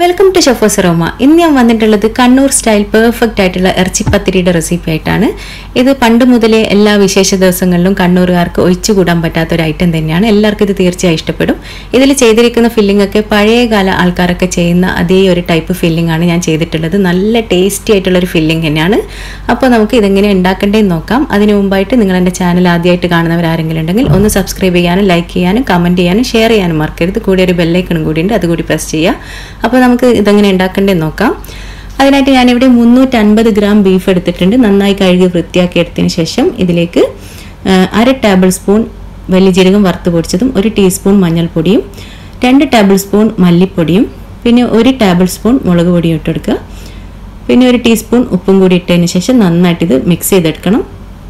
welcome to ഷെഫോസ് റോമ ഇന്ന് ഞാൻ വന്നിട്ടുള്ളത് കണ്ണൂർ സ്റ്റൈൽ പെർഫെക്റ്റ് ആയിട്ടുള്ള ഇറച്ചിപ്പത്തിരിയുടെ റെസിപ്പി ആയിട്ടാണ് ഇത് പണ്ട് മുതലേ എല്ലാ വിശേഷ ദിവസങ്ങളിലും കണ്ണൂരുകാർക്ക് ഒഴിച്ചുകൂടാൻ പറ്റാത്ത ഒരു ഐറ്റം തന്നെയാണ് എല്ലാവർക്കും ഇത് തീർച്ചയായും ഇഷ്ടപ്പെടും ഇതിൽ ചെയ്തിരിക്കുന്ന ഫില്ലിംഗ് ഒക്കെ പഴയകാല ആൾക്കാരൊക്കെ ചെയ്യുന്ന അതേ ഒരു ടൈപ്പ് ഫില്ലിംഗ് ആണ് ഞാൻ ചെയ്തിട്ടുള്ളത് നല്ല ടേസ്റ്റി ആയിട്ടുള്ള ഒരു ഫില്ലിംഗ് തന്നെയാണ് അപ്പോൾ നമുക്ക് ഇതെങ്ങനെ ഉണ്ടാക്കേണ്ടതെന്ന് നോക്കാം അതിന് മുമ്പായിട്ട് നിങ്ങൾ എൻ്റെ ചാനൽ ആദ്യമായിട്ട് കാണുന്നവർ ആരെങ്കിലും ഉണ്ടെങ്കിൽ ഒന്ന് സബ്സ്ക്രൈബ് ചെയ്യാനും ലൈക്ക് ചെയ്യാനും കമൻറ്റ് ചെയ്യാനും ഷെയർ ചെയ്യാനും മറക്കരുത് കൂടി ഒരു ബെല്ലൈക്കണും കൂടി ഉണ്ട് അതുകൂടി പ്രസ് ചെയ്യുക അപ്പോൾ നമുക്ക് ഇതെങ്ങനെ ഉണ്ടാക്കേണ്ടതെന്ന് നോക്കാം അതിനായിട്ട് ഞാനിവിടെ മുന്നൂറ്റൻപത് ഗ്രാം ബീഫ് എടുത്തിട്ടുണ്ട് നന്നായി കഴുകി വൃത്തിയാക്കി എടുത്തതിന് ശേഷം ഇതിലേക്ക് ആ, അര ടേബിൾ സ്പൂൺ വലിയ ജീരകം വറുത്ത് പൊടിച്ചതും ഒരു ടീസ്പൂൺ മഞ്ഞൾപ്പൊടിയും രണ്ട് ടേബിൾ സ്പൂൺ മല്ലിപ്പൊടിയും പിന്നെ ഒരു ടേബിൾ സ്പൂൺ മുളക് പൊടിയും ഇട്ടെടുക്കുക പിന്നെ ഒരു ടീസ്പൂൺ ഉപ്പും കൂടി ഇട്ടതിന് ശേഷം നന്നായിട്ട് ഇത് മിക്സ് ചെയ്തെടുക്കണം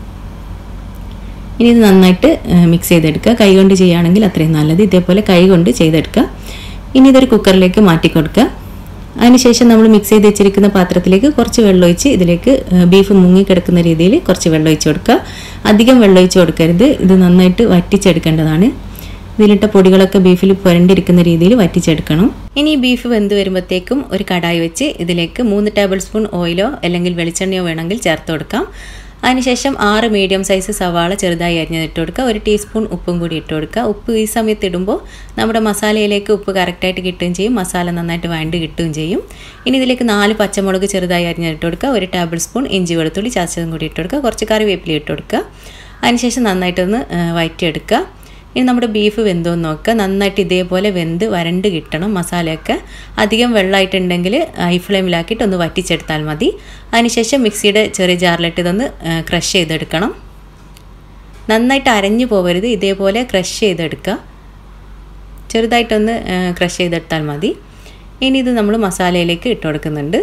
ഇനി ഇത് നന്നായിട്ട് മിക്സ് ചെയ്തെടുക്കുക കൈ കൊണ്ട് ചെയ്യുകയാണെങ്കിൽ അത്രയും നല്ലത് ഇതേപോലെ കൈ കൊണ്ട് ചെയ്തെടുക്കുക ഇനി ഇതൊരു കുക്കറിലേക്ക് മാറ്റി കൊടുക്കുക അതിനുശേഷം നമ്മൾ മിക്സ് ചെയ്ത് വെച്ചിരിക്കുന്ന പാത്രത്തിലേക്ക് കുറച്ച് വെള്ളം ഒഴിച്ച് ഇതിലേക്ക് ബീഫ് മുങ്ങിക്കിടക്കുന്ന രീതിയിൽ കുറച്ച് വെള്ളം ഒഴിച്ച് കൊടുക്കുക അധികം വെള്ളം ഒഴിച്ച് കൊടുക്കരുത് ഇത് നന്നായിട്ട് വറ്റിച്ചെടുക്കേണ്ടതാണ് ഇതിലിട്ട പൊടികളൊക്കെ ബീഫിൽ പുരണ്ടിരിക്കുന്ന രീതിയിൽ വറ്റിച്ചെടുക്കണം ഇനി ഈ ബീഫ് വെന്ത് വരുമ്പോഴത്തേക്കും ഒരു കടായി വെച്ച് ഇതിലേക്ക് മൂന്ന് ടേബിൾ സ്പൂൺ ഓയിലോ അല്ലെങ്കിൽ വെളിച്ചെണ്ണയോ വേണമെങ്കിൽ ചേർത്ത് കൊടുക്കാം അതിനുശേഷം ആറ് മീഡിയം സൈസ് സവാള ചെറുതായി അരിഞ്ഞത് ഇട്ട് കൊടുക്കുക ഒരു ടീസ്പൂൺ ഉപ്പും കൂടി ഇട്ട് കൊടുക്കുക ഉപ്പ് ഈ സമയത്ത് ഇടുമ്പോൾ നമ്മുടെ മസാലയിലേക്ക് ഉപ്പ് കറക്റ്റായിട്ട് കിട്ടുകയും ചെയ്യും മസാല നന്നായിട്ട് വഴണ്ട് കിട്ടുകയും ചെയ്യും ഇനി ഇതിലേക്ക് നാല് പച്ചമുളക് ചെറുതായി അരിഞ്ഞത് ഇട്ട് കൊടുക്കുക ഒരു ടേബിൾ സ്പൂൺ ഇഞ്ചി വെളുത്തുള്ളി ചതച്ചതും കൂടി ഇട്ട് കൊടുക്കുക കുറച്ച് കറിവേപ്പില ഇട്ട് കൊടുക്കുക അതിനുശേഷം നന്നായിട്ടൊന്ന് വയറ്റിയെടുക്കുക ഇനി നമ്മുടെ ബീഫ് വെന്തോന്ന് നോക്കുക നന്നായിട്ട് ഇതേപോലെ വെന്ത് വരണ്ട് കിട്ടണം മസാലയൊക്കെ അധികം വെള്ളമായിട്ടുണ്ടെങ്കിൽ ഹൈ ഫ്ലെയിമിലാക്കിയിട്ട് ഒന്ന് വറ്റിച്ചെടുത്താൽ മതി അതിനുശേഷം മിക്സിയുടെ ചെറിയ ജാറിലിട്ട് ഇതൊന്ന് ക്രഷ് ചെയ്തെടുക്കണം നന്നായിട്ട് അരഞ്ഞു പോകരുത് ഇതേപോലെ ക്രഷ് ചെയ്തെടുക്കുക ചെറുതായിട്ടൊന്ന് ക്രഷ് ചെയ്തെടുത്താൽ മതി ഇനി ഇത് നമ്മൾ മസാലയിലേക്ക് ഇട്ട് കൊടുക്കുന്നുണ്ട്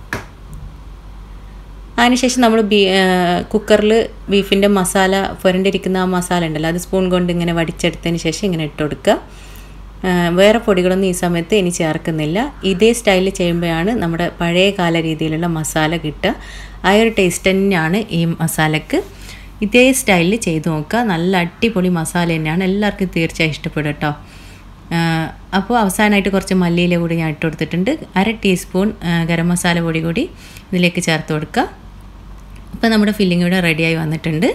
അതിനുശേഷം നമ്മൾ ബീ കുക്കറിൽ ബീഫിൻ്റെ മസാല പുരണ്ടിരിക്കുന്ന ആ മസാല ഉണ്ടല്ലോ അത് സ്പൂൺ കൊണ്ട് ഇങ്ങനെ വടിച്ചെടുത്തതിന് ശേഷം ഇങ്ങനെ ഇട്ട് കൊടുക്കുക വേറെ പൊടികളൊന്നും ഈ സമയത്ത് ഇനി ചേർക്കുന്നില്ല ഇതേ സ്റ്റൈലിൽ ചെയ്യുമ്പോഴാണ് നമ്മുടെ പഴയ കാല രീതിയിലുള്ള മസാല കിട്ടുക ആ ഒരു ടേസ്റ്റ് തന്നെയാണ് ഈ മസാലക്ക് ഇതേ സ്റ്റൈലിൽ ചെയ്ത് നോക്കുക നല്ല അടിപൊളി മസാല തന്നെയാണ് എല്ലാവർക്കും തീർച്ചയായും ഇഷ്ടപ്പെടും കേട്ടോ അപ്പോൾ അവസാനമായിട്ട് കുറച്ച് മല്ലിയില കൂടി ഞാൻ ഇട്ട് കൊടുത്തിട്ടുണ്ട് അര ടീസ്പൂൺ ഗരം മസാല പൊടി കൂടി ഇതിലേക്ക് ചേർത്ത് കൊടുക്കുക അപ്പോൾ നമ്മുടെ ഫില്ലിംഗ് ഇവിടെ റെഡിയായി വന്നിട്ടുണ്ട്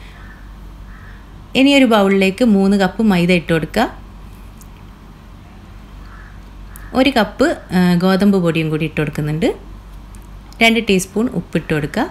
ഇനി ഒരു ബൗളിലേക്ക് മൂന്ന് കപ്പ് മൈദ ഇട്ട് കൊടുക്കുക ഒരു കപ്പ് ഗോതമ്പ് പൊടിയും കൂടി ഇട്ട് കൊടുക്കുന്നുണ്ട് രണ്ട് ടീസ്പൂൺ ഉപ്പിട്ട് കൊടുക്കുക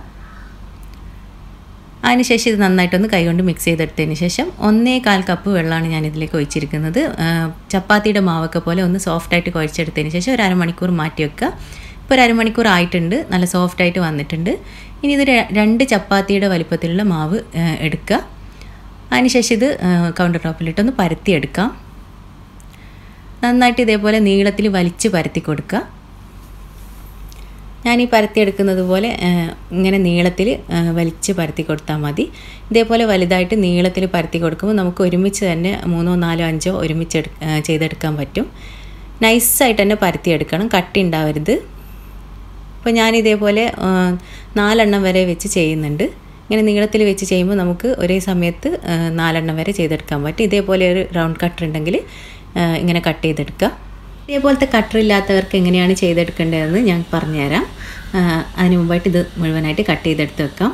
അതിനുശേഷം ഇത് നന്നായിട്ടൊന്ന് കൈകൊണ്ട് മിക്സ് ചെയ്തെടുത്തതിന് ശേഷം ഒന്നേ കാൽ കപ്പ് വെള്ളമാണ് ഞാൻ ഇതിലേക്ക് ഒഴിച്ചിരിക്കുന്നത് ചപ്പാത്തിയുടെ മാവൊക്കെ പോലെ ഒന്ന് സോഫ്റ്റായിട്ട് കുഴച്ചെടുത്തതിന് ശേഷം ഒരു അരമണിക്കൂർ മാറ്റി വെക്കുക ഇപ്പോൾ ഒരു അരമണിക്കൂർ ആയിട്ടുണ്ട് നല്ല സോഫ്റ്റായിട്ട് വന്നിട്ടുണ്ട് ഇനി ഇത് രണ്ട് ചപ്പാത്തിയുടെ വലിപ്പത്തിലുള്ള മാവ് എടുക്കുക അതിനുശേഷം ഇത് കൗണ്ടർ ടോപ്പിലിട്ടൊന്ന് പരത്തിയെടുക്കാം നന്നായിട്ട് ഇതേപോലെ നീളത്തിൽ വലിച്ച് പരത്തി കൊടുക്കുക ഞാൻ ഈ പരത്തിയെടുക്കുന്നത് പോലെ ഇങ്ങനെ നീളത്തിൽ വലിച്ച് പരത്തി കൊടുത്താൽ മതി ഇതേപോലെ വലുതായിട്ട് നീളത്തിൽ പരത്തി കൊടുക്കുമ്പോൾ നമുക്ക് ഒരുമിച്ച് തന്നെ മൂന്നോ നാലോ അഞ്ചോ ഒരുമിച്ച് ചെയ്തെടുക്കാൻ പറ്റും നൈസായിട്ട് തന്നെ പരത്തിയെടുക്കണം കട്ടി ഉണ്ടാവരുത് അപ്പോൾ ഞാൻ ഇതേപോലെ നാലെണ്ണം വരെ വെച്ച് ചെയ്യുന്നുണ്ട് ഇങ്ങനെ നീളത്തിൽ വെച്ച് ചെയ്യുമ്പോൾ നമുക്ക് ഒരേ സമയത്ത് നാലെണ്ണം വരെ ചെയ്തെടുക്കാൻ പറ്റും ഇതേപോലെ ഒരു റൗണ്ട് കട്ടർ ഉണ്ടെങ്കിൽ ഇങ്ങനെ കട്ട് ചെയ്തെടുക്കുക ഇതേപോലത്തെ കട്ടർ ഇല്ലാത്തവർക്ക് എങ്ങനെയാണ് ചെയ്തെടുക്കേണ്ടതെന്ന് ഞാൻ പറഞ്ഞുതരാം അതിന് മുമ്പായിട്ട് ഇത് മുഴുവനായിട്ട് കട്ട് ചെയ്തെടുത്ത് വെക്കാം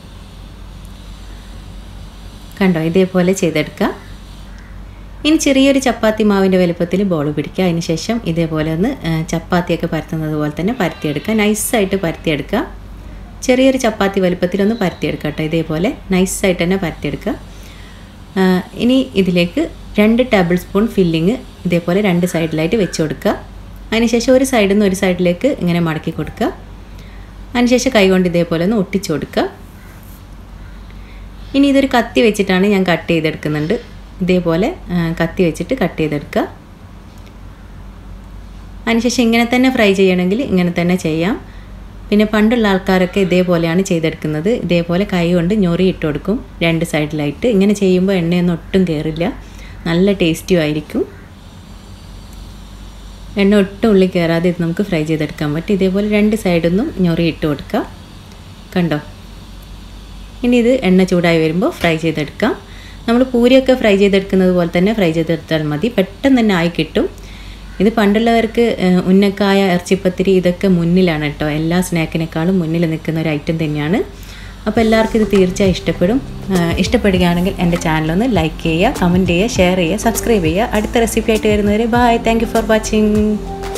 കണ്ടോ ഇതേപോലെ ചെയ്തെടുക്കുക ഇനി ചെറിയൊരു ചപ്പാത്തി മാവിൻ്റെ വലുപ്പത്തിൽ ബോൾ പിടിക്കുക അതിന് ശേഷം ഇതേപോലെ ഒന്ന് ചപ്പാത്തിയൊക്കെ പരത്തുന്നത് പോലെ തന്നെ പരത്തിയെടുക്കുക നൈസായിട്ട് പരത്തിയെടുക്കുക ചെറിയൊരു ചപ്പാത്തി വലുപ്പത്തിലൊന്ന് പരത്തിയെടുക്കുക കേട്ടോ ഇതേപോലെ നൈസായിട്ട് തന്നെ പരത്തിയെടുക്കുക ഇനി ഇതിലേക്ക് രണ്ട് ടേബിൾ സ്പൂൺ ഫില്ലിങ് ഇതേപോലെ രണ്ട് സൈഡിലായിട്ട് വെച്ച് കൊടുക്കുക അതിനുശേഷം ഒരു സൈഡിൽ നിന്ന് ഒരു സൈഡിലേക്ക് ഇങ്ങനെ മടക്കി കൊടുക്കുക അതിനുശേഷം കൈകൊണ്ട് ഇതേപോലെ ഒന്ന് ഒട്ടിച്ചു കൊടുക്കുക ഇനി ഇതൊരു കത്തി വെച്ചിട്ടാണ് ഞാൻ കട്ട് ചെയ്തെടുക്കുന്നുണ്ട് ഇതേപോലെ കത്തി വെച്ചിട്ട് കട്ട് ചെയ്തെടുക്കുക അതിനുശേഷം ഇങ്ങനെ തന്നെ ഫ്രൈ ചെയ്യണമെങ്കിൽ ഇങ്ങനെ തന്നെ ചെയ്യാം പിന്നെ പണ്ടുള്ള ആൾക്കാരൊക്കെ ഇതേപോലെയാണ് ചെയ്തെടുക്കുന്നത് ഇതേപോലെ കൈ കൊണ്ട് ഞൊറി ഇട്ട് കൊടുക്കും രണ്ട് സൈഡിലായിട്ട് ഇങ്ങനെ ചെയ്യുമ്പോൾ എണ്ണയൊന്നും ഒട്ടും കയറില്ല നല്ല ടേസ്റ്റിയും ആയിരിക്കും എണ്ണ ഒട്ടും ഉള്ളിൽ കയറാതെ ഇത് നമുക്ക് ഫ്രൈ ചെയ്തെടുക്കാൻ പറ്റും ഇതേപോലെ രണ്ട് സൈഡിൽ നിന്നും ഞൊറി ഇട്ട് കൊടുക്കുക കണ്ടോ ഇനി ഇത് എണ്ണ ചൂടായി വരുമ്പോൾ ഫ്രൈ ചെയ്തെടുക്കാം നമ്മൾ പൂരിയൊക്കെ ഫ്രൈ ചെയ്തെടുക്കുന്നത് പോലെ തന്നെ ഫ്രൈ ചെയ്തെടുത്താൽ മതി പെട്ടെന്ന് തന്നെ ആയി കിട്ടും ഇത് പണ്ടുള്ളവർക്ക് ഏഹ്, ഉന്നക്കായ ഇറച്ചിപ്പത്തിരി ഇതൊക്കെ മുന്നിലാണ് കേട്ടോ എല്ലാ സ്നാക്കിനേക്കാളും മുന്നിൽ നിൽക്കുന്ന ഒരു ഐറ്റം തന്നെയാണ് അപ്പോൾ എല്ലാവർക്കും ഇത് തീർച്ചയായും ഇഷ്ടപ്പെടും ഏഹ്, ഇഷ്ടപ്പെടുകയാണെങ്കിൽ എൻ്റെ ചാനലൊന്ന് ലൈക്ക് ചെയ്യുക കമൻറ്റ് ചെയ്യുക ഷെയർ ചെയ്യുക സബ്സ്ക്രൈബ് ചെയ്യുക അടുത്ത റെസിപ്പി ആയിട്ട് വരുന്നവരെ bye thank you for watching